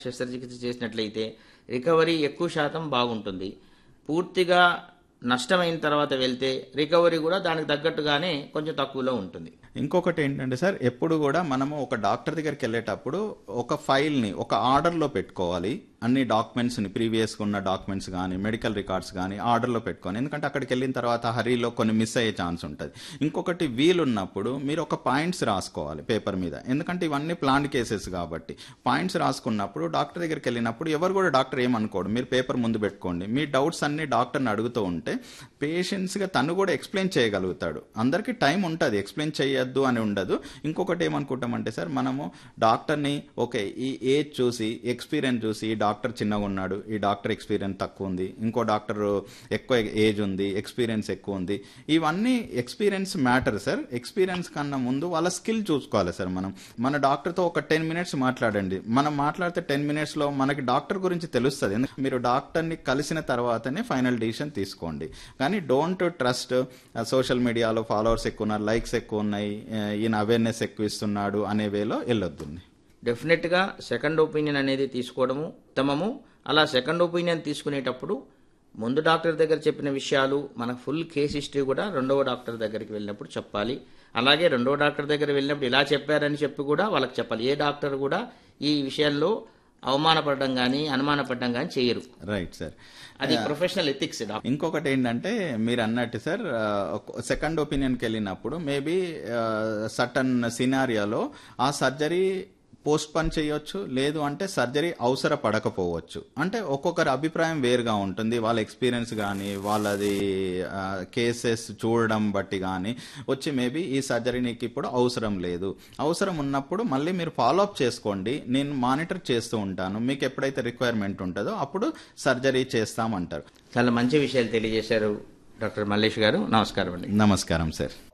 శస్త్రచికిత్స చేసినట్లయితే రికవరీ ఎక్కువ శాతం బాగుంటుంది పూర్తిగా నష్టమైన తర్వాత వెళ్తే రికవరీ కూడా దానికి తగ్గట్టుగానే కొంచెం తక్కువలో ఉంటుంది ఇంకొకటి ఏంటంటే సార్ ఎప్పుడు కూడా మనము ఒక డాక్టర్ దగ్గరికి వెళ్ళేటప్పుడు ఒక ఫైల్ని ఒక ఆర్డర్లో పెట్టుకోవాలి అన్ని డాక్యుమెంట్స్ని ప్రీవియస్గా ఉన్న డాక్యుమెంట్స్ కానీ మెడికల్ రికార్డ్స్ కానీ ఆర్డర్లో పెట్టుకోవాలి ఎందుకంటే అక్కడికి వెళ్ళిన తర్వాత హరీలో కొన్ని మిస్ అయ్యే ఛాన్స్ ఉంటుంది ఇంకొకటి వీలున్నప్పుడు మీరు ఒక పాయింట్స్ రాసుకోవాలి పేపర్ మీద ఎందుకంటే ఇవన్నీ ప్లాన్ కేసెస్ కాబట్టి పాయింట్స్ రాసుకున్నప్పుడు డాక్టర్ దగ్గరికి వెళ్ళినప్పుడు ఎవరు కూడా డాక్టర్ ఏమనుకోడు మీరు పేపర్ ముందు పెట్టుకోండి మీ డౌట్స్ అన్ని డాక్టర్ని అడుగుతూ ఉంటే పేషెంట్స్గా తను కూడా ఎక్స్ప్లెయిన్ చేయగలుగుతాడు అందరికీ టైం ఉంటుంది ఎక్స్ప్లెయిన్ చేయొద్దు అని ఉండదు ఇంకొకటి ఏమనుకుంటామంటే సార్ మనము డాక్టర్ని ఓకే ఈ ఏజ్ చూసి ఎక్స్పీరియన్స్ చూసి ఈ డాక్టర్ చిన్నగా ఉన్నాడు ఈ డాక్టర్ ఎక్స్పీరియన్స్ తక్కువ ఉంది ఇంకో డాక్టర్ ఎక్కువ ఏజ్ ఉంది ఎక్స్పీరియన్స్ ఎక్కువ ఉంది ఇవన్నీ ఎక్స్పీరియన్స్ మ్యాటర్ సార్ ఎక్స్పీరియన్స్ కన్నా ముందు వాళ్ళ స్కిల్ చూసుకోవాలి సార్ మనం మన డాక్టర్తో ఒక టెన్ మినిట్స్ మాట్లాడండి మనం మాట్లాడితే టెన్ మినిట్స్లో మనకి డాక్టర్ గురించి తెలుస్తుంది ఎందుకంటే మీరు డాక్టర్ని కలిసిన తర్వాతనే ఫైనల్ డిసిషన్ తీసుకోండి కానీ డోంట్ ట్రస్ట్ సోషల్ మీడియాలో ఫాలోవర్స్ ఎక్కువ ఉన్నారు లైక్స్ ఎక్కువ ఉన్నాయి ఆ, ఈయన అవేర్నెస్ ఎక్కువ ఇస్తున్నాడు అనే వేలో వెళ్ళొద్దు డెఫినెట్గా సెకండ్ ఒపీనియన్ అనేది తీసుకోవడము ఉత్తమము అలా సెకండ్ ఒపీనియన్ తీసుకునేటప్పుడు ముందు డాక్టర్ దగ్గర చెప్పిన విషయాలు మనకు ఫుల్ కేస్ హిస్టరీ కూడా రెండవ డాక్టర్ దగ్గరికి వెళ్ళినప్పుడు చెప్పాలి అలాగే రెండవ డాక్టర్ దగ్గర వెళ్ళినప్పుడు ఇలా చెప్పారని చెప్పి కూడా వాళ్ళకి చెప్పాలి ఏ డాక్టర్ కూడా ఈ విషయాల్లో అవమానపడడం కానీ అనుమానపడడం కానీ చేయరు రైట్ సార్ అది ప్రొఫెషనల్ ఎథిక్స్ డాక్టర్ ఇంకొకటి ఏంటంటే మీరు అన్నట్టు సార్ సెకండ్ ఒపీనియన్కి వెళ్ళినప్పుడు మేబీ సటన్ సినారియాలో ఆ సర్జరీ పోస్ట్ పన్ చేయొచ్చు లేదు అంటే సర్జరీ అవసర పడకపోవచ్చు అంటే ఒక్కొక్కరి అభిప్రాయం వేరుగా ఉంటుంది వాళ్ళ ఎక్స్పీరియన్స్ కానీ వాళ్ళది కేసెస్ చూడడం బట్టి కానీ వచ్చి మేబీ ఈ సర్జరీ నీకు ఇప్పుడు అవసరం లేదు అవసరం ఉన్నప్పుడు మళ్ళీ మీరు ఫాలో అప్ చేసుకోండి నేను మానిటర్ చేస్తూ ఉంటాను మీకు ఎప్పుడైతే రిక్వైర్మెంట్ ఉంటుందో అప్పుడు సర్జరీ చేస్తామంటారు చాలా మంచి విషయాలు తెలియజేశారు డాక్టర్ మల్లేష్ గారు నమస్కారం అండి నమస్కారం సార్